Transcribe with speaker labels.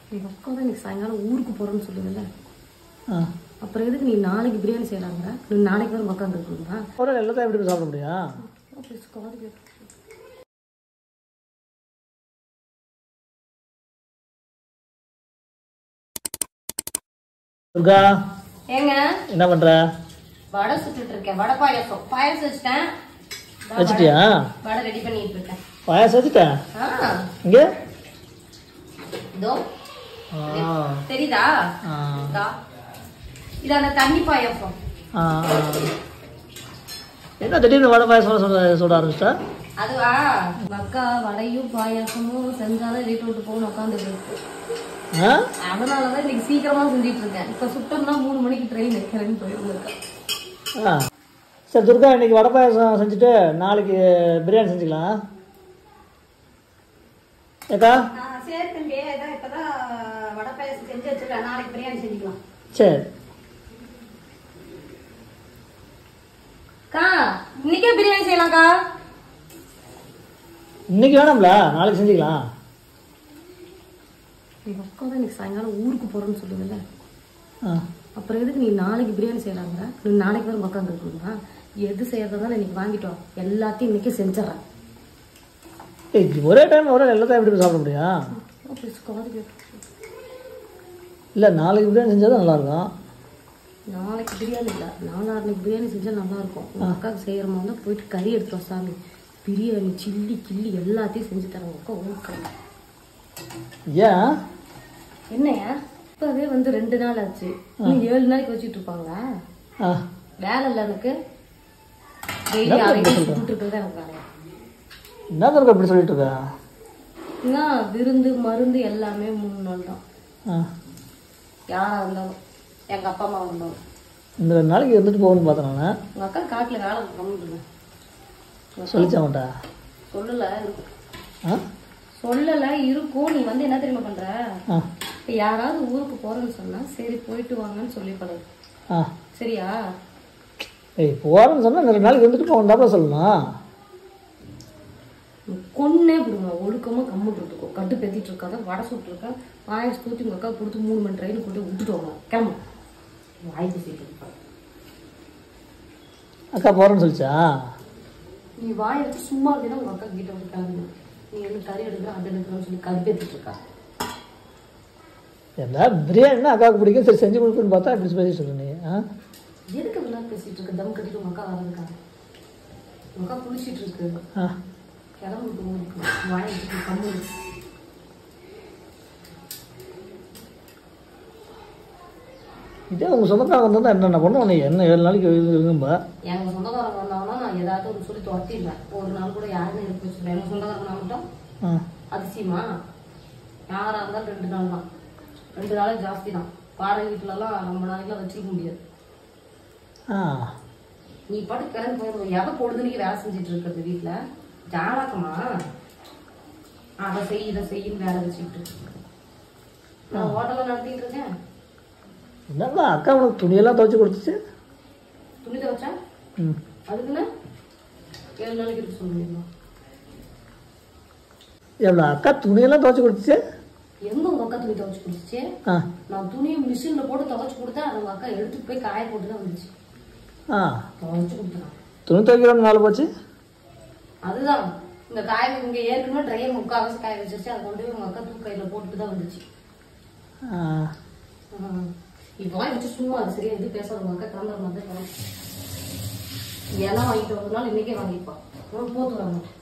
Speaker 1: எங்கள் அக்கா தான் இன்னைக்கு சாயங்காலம் ஊருக்கு போகிறோன்னு சொல்லுங்கல்ல
Speaker 2: ஆ
Speaker 1: அப்புறம் எதுக்கு நீ நாளைக்கு பிரியாணி செய்யலாங்கிற நீ நாளைக்கு வரும் உட்காந்து இருக்குங்களா
Speaker 2: ஒரு எல்லாத்தையும் எப்படி போய் சாப்பிட முடியும்
Speaker 1: அப்படி காது கேட்டு
Speaker 2: துர்கா
Speaker 1: ஏங்க
Speaker 2: என்ன பண்ற
Speaker 1: வடை சுட்டுட்டு இருக்கேன் வடை பாயாசம் பாயாசம் வச்சுட்டேன் இந்தா
Speaker 2: வச்சிட்டியா
Speaker 1: வடை ரெடி பண்ணிட்டு இருக்கேன்
Speaker 2: பாயாசம் வச்சுட்டேன்
Speaker 1: ஆ
Speaker 2: இங்கே
Speaker 1: இதோ
Speaker 2: ஆ
Speaker 1: தெரியுதா
Speaker 2: ஆ
Speaker 1: இதா இது அந்த தண்ணி பாயாசம்
Speaker 2: ஆ ஆ. என்ன திடீர்னு வடை பாயாசம் சொல்ல சொல்ல ஆரம்பிச்சிட்டா
Speaker 1: அதுவா உங்க அக்கா வடையும் பாயாசமும் செஞ்சாலும் வீட்டு விட்டு போகணும் உட்காந்து
Speaker 2: ஆ
Speaker 1: அதனாலதான் இன்னைக்கு சீக்கிரமா செஞ்சிட்டு இருக்கேன் இப்ப சுட்டோம்னா மூணு மணிக்கு ட்ரெயின் கிளம்பி போயிருக்கேன்
Speaker 2: ஆ சரி துர்கா இன்னைக்கு வடை பாயாசம் செஞ்சுட்டு நாளைக்கு பிரியாணி செஞ்சுக்கலாம் ஏக்கா
Speaker 3: சரி தம்பி இதான் இப்பதான் வடை பாயசம் செஞ்சு வச்சிருக்கேன் நாளைக்கு பிரியாணி செஞ்சுக்கலாம்
Speaker 2: சரி
Speaker 1: அக்கா இன்னைக்கே பிரியாணி செய்யலாம்க்கா
Speaker 2: இன்னைக்கு வேணாம்ல நாளைக்கு செஞ்சுக்கலாம்
Speaker 1: எங்க அக்கா தான் இன்னைக்கு சாயங்காலம் ஊருக்கு போறோன்னு சொல்லுங்கல்ல
Speaker 2: ஆ
Speaker 1: அப்புறம் எதுக்கு நீ நாளைக்கு பிரியாணி செய்யலாங்கிற நீ நாளைக்கு வரும் உட்காந்து இருக்குங்களா எது செய்யறதா இன்னைக்கு வாங்கிட்டோம் எல்லாத்தையும் இன்னைக்கு செஞ்சிடறேன்
Speaker 2: ஏய் ஒரே டைம் ஒரே எல்லாத்தையும் எப்படி போய் சாப்பிட முடியும்
Speaker 1: அப்படி காது கேட்டு
Speaker 2: இல்லை நாளைக்கு பிரியாணி செஞ்சால் தான் நல்லாயிருக்கும்
Speaker 1: நாளைக்கு பிரியாணி இல்லை நாளான்னைக்கு பிரியாணி செஞ்சா நல்லா இருக்கும் உங்க அக்காவுக்கு செய்யற மாதிரி தான் போயிட்டு கறி எடுத்து வா சாமி பிரியாணி சில்லி கில்லி எல்லாத்தையும் செஞ்சு தரேன் உங்க அக்கா ஊருக்கு
Speaker 2: ஏன்
Speaker 1: என்னையா இப்பவே வந்து ரெண்டு நாள் ஆச்சு இன்னும் ஏழு நாளைக்கு வச்சுட்டு இருப்பாங்களா
Speaker 2: ஆ
Speaker 1: வேலை இல்லை எனக்கு டெய்லி அரைக்கும் சுட்டுட்டு இருக்கிறது தான் எனக்கு வேலையா
Speaker 2: என்ன துர்கா இப்படி சொல்லிட்டு இருக்கா
Speaker 1: ஏன்னா விருந்து மருந்து எல்லாமே மூணு நாள் தான்
Speaker 2: ஆ
Speaker 1: யாரா இருந்தாலும் எங்க அப்பா அம்மா இருந்தாலும்
Speaker 2: இந்த ரெண்டு நாளைக்கு இருந்துட்டு போகணும்னு பார்த்தேன் நான்
Speaker 1: உங்க அக்கா காட்டுல வேலை கம்மிட்டுங்க
Speaker 2: சொல்லிச்சா மாட்டா
Speaker 1: சொல்லல இருக்கும்
Speaker 2: ஆ
Speaker 1: சொல்லல இருக்கும் நீ வந்து என்ன தெரியுமா பண்ற
Speaker 2: ஆ
Speaker 1: இப்ப யாராவது ஊருக்கு போறேன்னு சொன்னா சரி போயிட்டு வாங்கன்னு சொல்லி பழகு
Speaker 2: ஆ
Speaker 1: சரியா
Speaker 2: ஏய் போகிறேன்னு சொன்னால் ரெண்டு நாளைக்கு இருந்துட்டு போகண்டாப்பா சொல்லணும்
Speaker 1: நீ கொன்னே விடுங்க ஒழுக்கமா கம்முட்டு இருக்கோ கட்டு பெத்திட்டு இருக்காத வடை சுட்டு இருக்க பாயசம் ஊற்றி உங்க அக்கா கொடுத்து மூணு மணி ட்ரெயின் கொண்டு விட்டுட்டு வாங்க கிளம்பு வாய் பேசிட்டு இருப்பா
Speaker 2: அக்கா போகிறேன்னு சொல்லிச்சா
Speaker 1: நீ வாய் எடுத்து சும்மா இருந்தீங்கன்னா உங்க அக்கா கிட்ட விட்டாங்க நீ என்ன கறி எடுக்கிற அது எடுக்கிறன்னு சொல்லி கடுப்பேத்திட்டு இருக்கா
Speaker 2: எல்லா பிரியாணினா அக்காவுக்கு பிடிக்கும் சரி செஞ்சு கொடுக்குன்னு பார்த்தா இப்படி பேசி சொல்ல நீ ஆ
Speaker 1: எதுக்கு இதெல்லாம் பேசிட்டு இருக்க தம் கட்டிட்டு உங்க அக்கா வரதுக்காக உங்க அக்கா குளிச்சிட்டு இருக்கு
Speaker 2: ஆ
Speaker 1: கிளம்பு வாய் எடுத்து கம்மு
Speaker 2: இதே உங்கள் சொந்தக்காரங்க வந்தால் என்னென்ன பண்ணுவோம் நீ என்ன ஏழு நாளைக்கு இருக்கும்பா
Speaker 1: எங்க சொந்தக்காரங்க வந்தாங்கன்னா நான் ஏதாவது ஒரு சொல்லி துரத்திடுவேன் ஒரு நாள் கூட யாருன்னு எடுத்து வச்சுருவேன் எங்க சொந்தக்காரங்க மட்டும்
Speaker 2: ஆ
Speaker 1: அதிசயமா யாரா இருந்தாலும் ரெண்டு நாள் தான் ரெண்டு நாளே ஜாஸ்தி தான் வாடகை வீட்டுலலாம் ரொம்ப நாளைக்குலாம் வச்சிருக்க முடியாது
Speaker 2: ஆ
Speaker 1: நீ பாட்டு கிளம்பி போயிடுவோம் எதை பொழுதுனைக்கு வேலை செஞ்சுட்டு இருக்கிறது வீட்டுல ஜாலாக்கமா அதை செய் இதை செய்யும் வேலை வச்சுக்கிட்டு நான் ஹோட்டல்ல நடத்திட்டு இருக்கேன்
Speaker 2: என்னப்பா அக்கா உனக்கு துணியெல்லாம் துவைச்சி கொடுத்துச்சு
Speaker 1: துணி துவைச்சா
Speaker 2: ம்
Speaker 1: அதுக்குன்னு ஏழு நாளைக்கு இருக்கு சொல்லுவீங்களா
Speaker 2: எவ்வளோ அக்கா துணியெல்லாம் துவைச்சி கொடுத்துச்சு
Speaker 1: எங்க உங்க அக்கா துணி துவைச்சு கொடுத்துச்சு
Speaker 2: ஆ
Speaker 1: நான் துணியை மிஷின்ல போட்டு துவைச்சு கொடுத்தா அது உங்க அக்கா எடுத்துட்டு போய் காய போட்டு தான் வந்துச்சு
Speaker 2: ஆ
Speaker 1: துவைச்சு கொடுத்துறான்
Speaker 2: துணி துவைக்கிறோன்னு வேலை போச்சு
Speaker 1: அதுதான் இந்த காய இங்க ஏற்கனவே ட்ரையர் முக்காவாசி காய வச்சிருச்சு அதை கொண்டு போய் உங்க அக்கா தூக்கு கையில போட்டுட்டு தான் வந்துச்சு
Speaker 2: ஆ
Speaker 1: இப்போ வாய் வச்சு சும்மா அது சரியா எது பேசாத உங்க அக்கா கிளம்புற மாதிரி தான் கிளம்பு. இலை வாங்கிட்டு வந்ததுனால இன்னைக்கே வாங்கிப்பான் போத்து வர மாட்டேன்